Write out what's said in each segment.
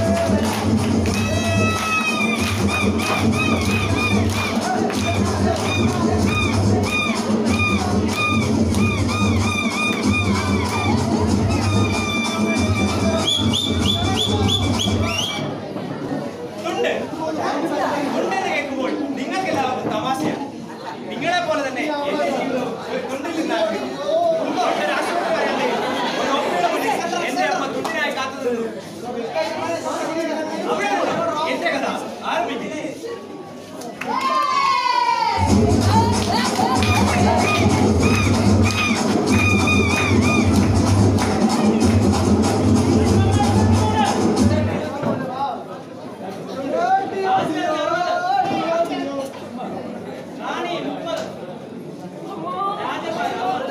ഉണ്ട് ഉണ്ട് എന്ന് കേൾക്കുമ്പോൾ നിങ്ങൾക്ക് എല്ലാവർക്കും തമാശയാണ് നിങ്ങളെ പോലെ തന്നെ എന്റെ ജീവിതം ഒരു തുണ്ടിൽ നിന്നാണ് പണ്ട് രാഷ്ട്രപതിയായാലേ ഒരു ഓഫീസിന്റെ മുന്നിൽ എന്റെ അമ്മ തുണ്ടിനായി കാത്തു നിന്നു അവിടെയാണ് എന്റെ കഥ ആരംഭിക്കുന്നത് റാണി മുപ്പത് രാജഭരണം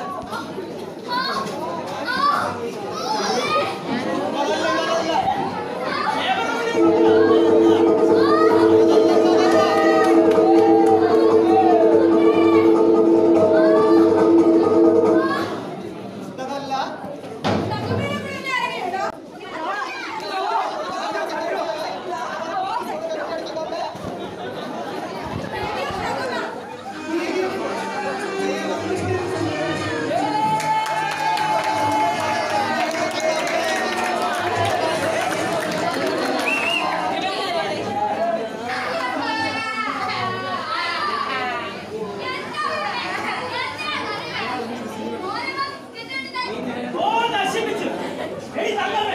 ഓ നശിപ്പിച്ചു എടി തള്ളമേ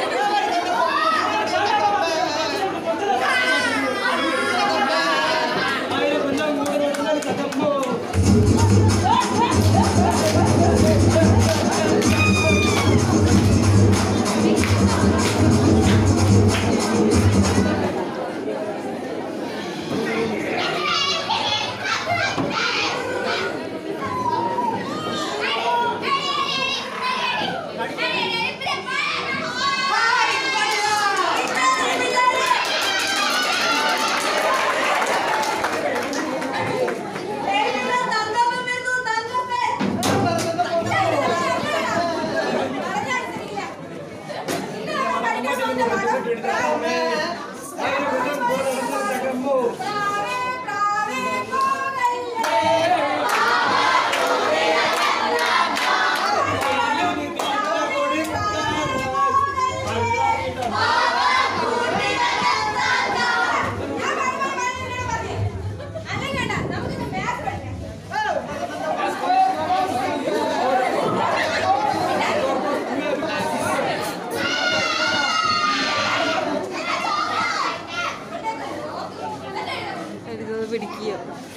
എടുത്തത് പിടിക്കുക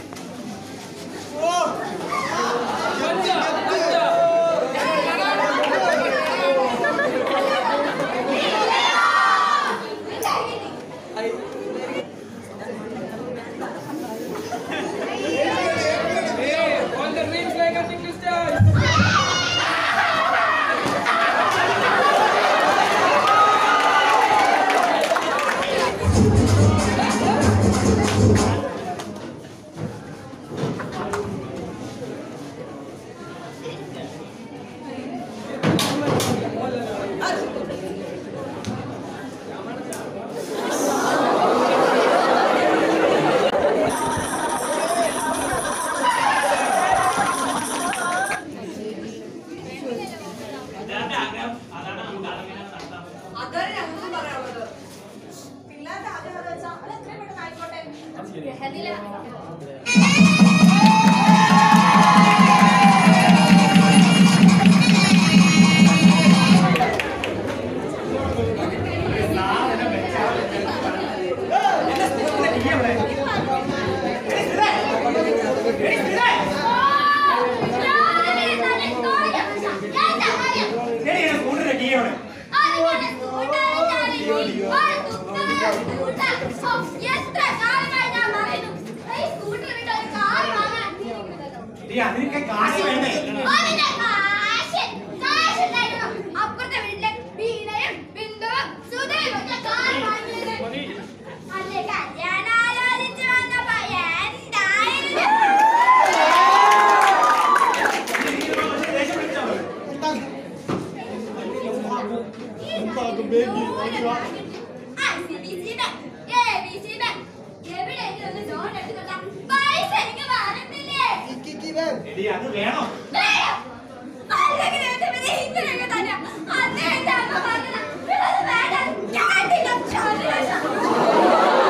അതാണ് ഞങ്ങൾക്ക് പറയാനുള്ളത് പിള്ളേരുടെ ആഗ്രഹം വെച്ചാൽ അത് എത്രയും പെട്ടെന്ന് ആയിക്കോട്ടെ എന്റെ സ്കൂളിലെ ടീ എവിടെ എടി സ്ഥിരേ എടി സ്ഥിരേ എടി എന്റെ സ്കൂളിലെ ടീ എവിടെ എടി അതിനൊക്കെ കാശ് വേണ്ടേ അപ്പുറത്തെ വീട്ടിലെ ബീനയും ബിന്ദുവും സുധയും ഒക്കെ കാർ വാങ്ങിയത് അല്ലേ കല്യാണം ആലോചിച്ച് വന്നപ്പോ എന്തായിരുന്നു ദേഷ്യം പിടിച്ചോ ഈ എടി അത് വേണോ വേണം. അല്ലെങ്കിൽ എന്റെ പേര് ഇങ്ങനെയൊക്കെ തന്നെയാ. അന്ന് എന്റെ അമ്മ പറഞ്ഞതാ. ഇത് വേണം. കേട്ടില്ല. ചൊല്ലണം.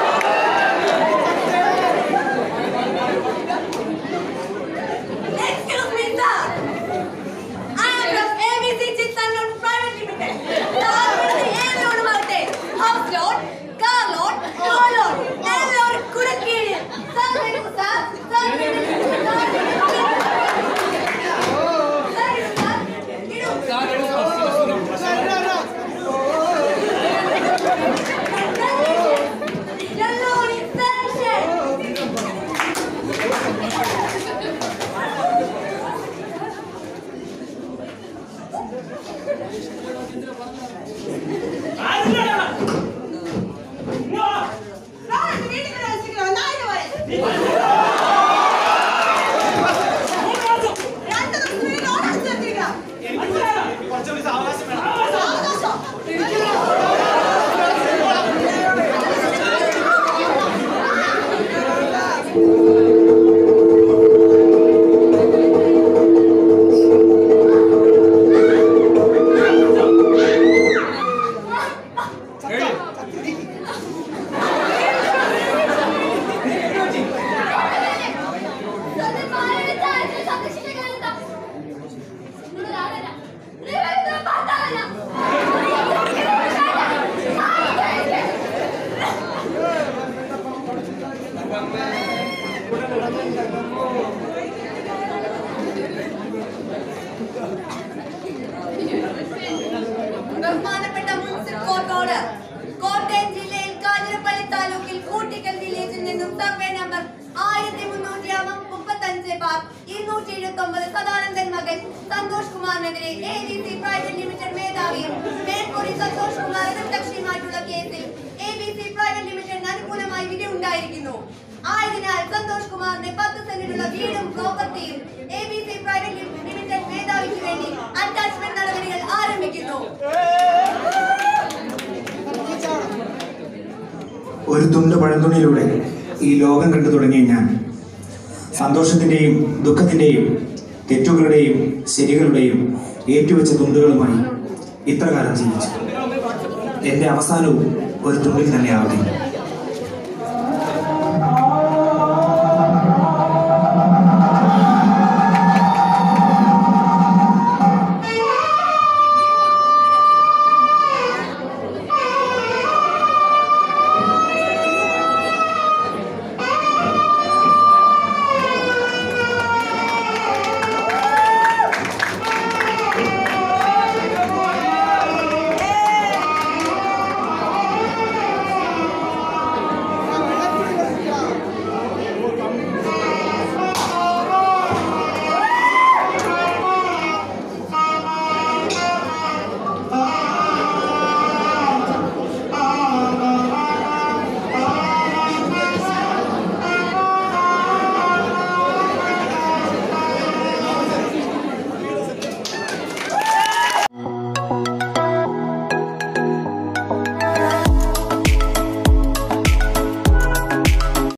Excuse me, sir. I am from ABC Chitsan Loan Private Limited. താങ്കളുടെ ഏത് ലോണുമാകട്ടെ house loan car loan home loan എല്ലാവരും കുടക്കീഴിൽ സാർ വരൂ സാർ സാർ വരൂ. സാർ വരൂ. സാർ വരൂ, സാർ. ഇടൂ. Your loan is sanctioned. ആരുടെടാ? ഇങ്ങോ. സാർ എന്റെ വീട്ടിൽ കൂടെ വെച്ചിരിക്കുന്നു. നാല് പോലെ. രണ്ട് ദിവസത്തിനുള്ളിൽ ലോൺ അടച്ചു തീർത്തിരിക്കണം. എന്തിനാടാ? കുറച്ചുകൂടി സാവകാശം വേണം സാവകാശം. ബഹുമാനപ്പെട്ട മുനിസിപ്പൽ കോർട്ട് ഓർഡർ കോട്ടയം ജില്ലയിൽ കാഞ്ഞിരപ്പള്ളി താലൂക്കിൽ കൂട്ടിക്കൽ വില്ലേജിൽ നിന്നും സർവേ നമ്പർ ആയിരത്തി മുന്നൂറ്റി മുപ്പത്തഞ്ച് ബാർ ഇരുന്നൂറ്റി എഴുപത്തി ഒമ്പത് സദാനന്ദൻ മകൻ സന്തോഷ് കുമാറിനെതിരെ A D C private limited മേധാവിയും മേൽക്കൂടി സന്തോഷ് കുമാർ എതിർകക്ഷിയുമായിട്ടുള്ള കേസിൽ എ ബി സി പ്രൈവറ്റ് ലിമിറ്റഡിന് അനുകൂലമായി വിധി ഉണ്ടായിരിക്കുന്നു ആയതിനാൽ സന്തോഷ് കുമാറിന്റെ പത്ത് സെന്റിലുള്ള വീടും പ്രോപ്പർട്ടിയും A B C private limited മേധാവിക്ക് വേണ്ടി അറ്റാച്ച്മെന്റ് നടപടികൾ ആരംഭിക്കുന്നു ഒരു തുണ്ട് പഴന്തുണിയിലൂടെ ഈ ലോകം കണ്ടു തുടങ്ങിയ ഞാൻ സന്തോഷത്തിൻ്റെയും ദുഃഖത്തിൻ്റെയും തെറ്റുകളുടെയും ശരികളുടെയും ഏറ്റുവെച്ച തുണ്ടുകളുമായി ഇത്രകാലം ജീവിച്ചു എൻ്റെ അവസാനവും ഒരു തുണ്ടിൽ തന്നെ ആവട്ടെ